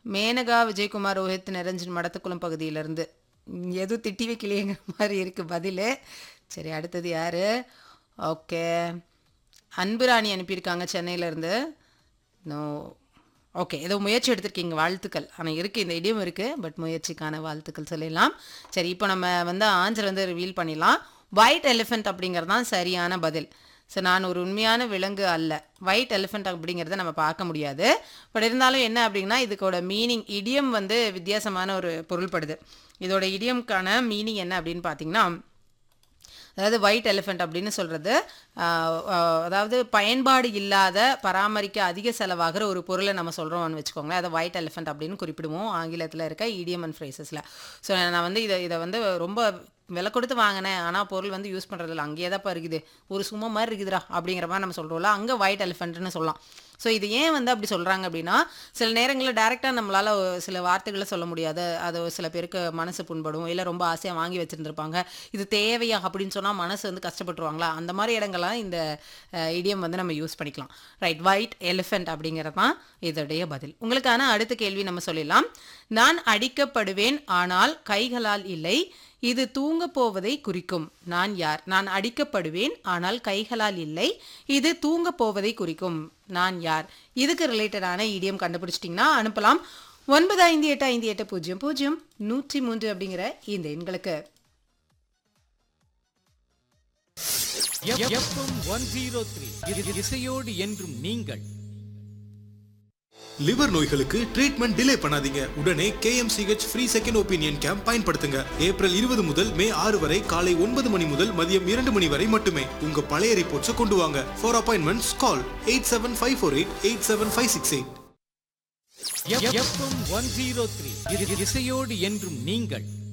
மேனகா விஜயகுமார் ரோஹித் நிரஞ்சன் மடத்துக்குளம் பகுதியிலேருந்து எதுவும் திட்டி வைக்கலையேங்கிற மாதிரி இருக்குது பதில் சரி அடுத்தது யார் ஓகே அன்புராணி அனுப்பியிருக்காங்க சென்னையிலேருந்து நோ ஓகே ஏதோ முயற்சி எடுத்திருக்கீங்க வாழ்த்துக்கள் ஆனால் இருக்குது இந்த இடியம் இருக்குது பட் முயற்சிக்கான வாழ்த்துக்கள் சொல்லிடலாம் சரி இப்போ நம்ம வந்து ஆன்சர் வந்து ரிவீல் பண்ணிடலாம் ஒயிட் எலிஃபெண்ட் அப்படிங்கிறது தான் சரியான பதில் ஸோ நான் ஒரு உண்மையான விலங்கு அல்ல ஒயிட் எலிஃபெண்ட் அப்படிங்கிறத நம்ம பார்க்க முடியாது பட் இருந்தாலும் என்ன அப்படின்னா இதுக்கோட மீனிங் இடியம் வந்து வித்தியாசமான ஒரு பொருள்படுது இதோட இடியம்க்கான மீனிங் என்ன அப்படின்னு பார்த்தீங்கன்னா அதாவது ஒயிட் எலிஃபெண்ட் அப்படின்னு சொல்கிறது அதாவது பயன்பாடு இல்லாத பராமரிக்க அதிக செலவாகிற ஒரு பொருளை நம்ம சொல்கிறோம்னு வச்சுக்கோங்களேன் அதை ஒயிட் எலிஃபெண்ட் அப்படின்னு குறிப்பிடுவோம் ஆங்கிலத்தில் இருக்க இடியம் அண்ட் ஃப்ரேசஸில் ஸோ நான் வந்து இதை இதை வந்து ரொம்ப விலை கொடுத்து வாங்கினேன் ஆனால் பொருள் வந்து யூஸ் பண்ணுறதில்ல அங்கேயே தான் இருக்குது ஒரு சும்மா மாதிரி இருக்குதுடா அப்படிங்கிற மாதிரி நம்ம சொல்கிறோம்ல அங்கே ஒயிட் எலிஃபெண்ட்னு சொல்லலாம் ஸோ இது ஏன் வந்து அப்படி சொல்கிறாங்க அப்படின்னா சில நேரங்களில் டேரெக்டாக நம்மளால் சில வார்த்தைகளை சொல்ல முடியாது அது சில பேருக்கு மனசு புண்படும் இல்லை ரொம்ப ஆசையாக வாங்கி வச்சுருந்துருப்பாங்க இது தேவையா அப்படின்னு சொன்னால் மனசு வந்து கஷ்டப்பட்டுருவாங்களா அந்த மாதிரி இடங்கள்லாம் இந்த இடியம் வந்து நம்ம யூஸ் பண்ணிக்கலாம் ரைட் ஒயிட் எலிஃபெண்ட் அப்படிங்கிறது தான் இதோடைய பதில் உங்களுக்கான அடுத்த கேள்வி நம்ம சொல்லிடலாம் நான் அடிக்கப்படுவேன் ஆனால் கைகளால் இல்லை இது தூங்க போவதை குறிக்கும் நான் யார் நான் அடிக்கப்படுவேன் ஆனால் கைகளால் இல்லை இது தூங்க போவதை குறிக்கும் நான் யார் இதுக்கு ரிலேட்டடான இடியம் கண்டுபிடிச்சிட்டிங்கன்னா அனுப்பலாம் ஒன்பது ஐந்து எட்டு ஐந்து எட்டு பூஜ்ஜியம் பூஜ்ஜியம் நூற்றி மூன்று அப்படிங்கிற இந்த எண்களுக்கு எஃப்எம் ஒன் ஜீரோ த்ரீ இசையோடு என்றும் நீங்கள் லிவர் நோய்களுக்கு ட்ரீட்மெண்ட் டிலே பண்ணாதீங்க உடனே KMCH free second opinion camp பயன்படுத்துங்க ஏப்ரல் இருபது முதல் மே ஆறு வரை காலை ஒன்பது மணி முதல் மதியம் இரண்டு மணி வரை மட்டுமே உங்க பழைய ரிப்போர்ட்ஸை கொண்டு வாங்க for appointments call eight seven five four eight eight seven five six eight FM one zero three இசையோடு என்றும் நீங்கள்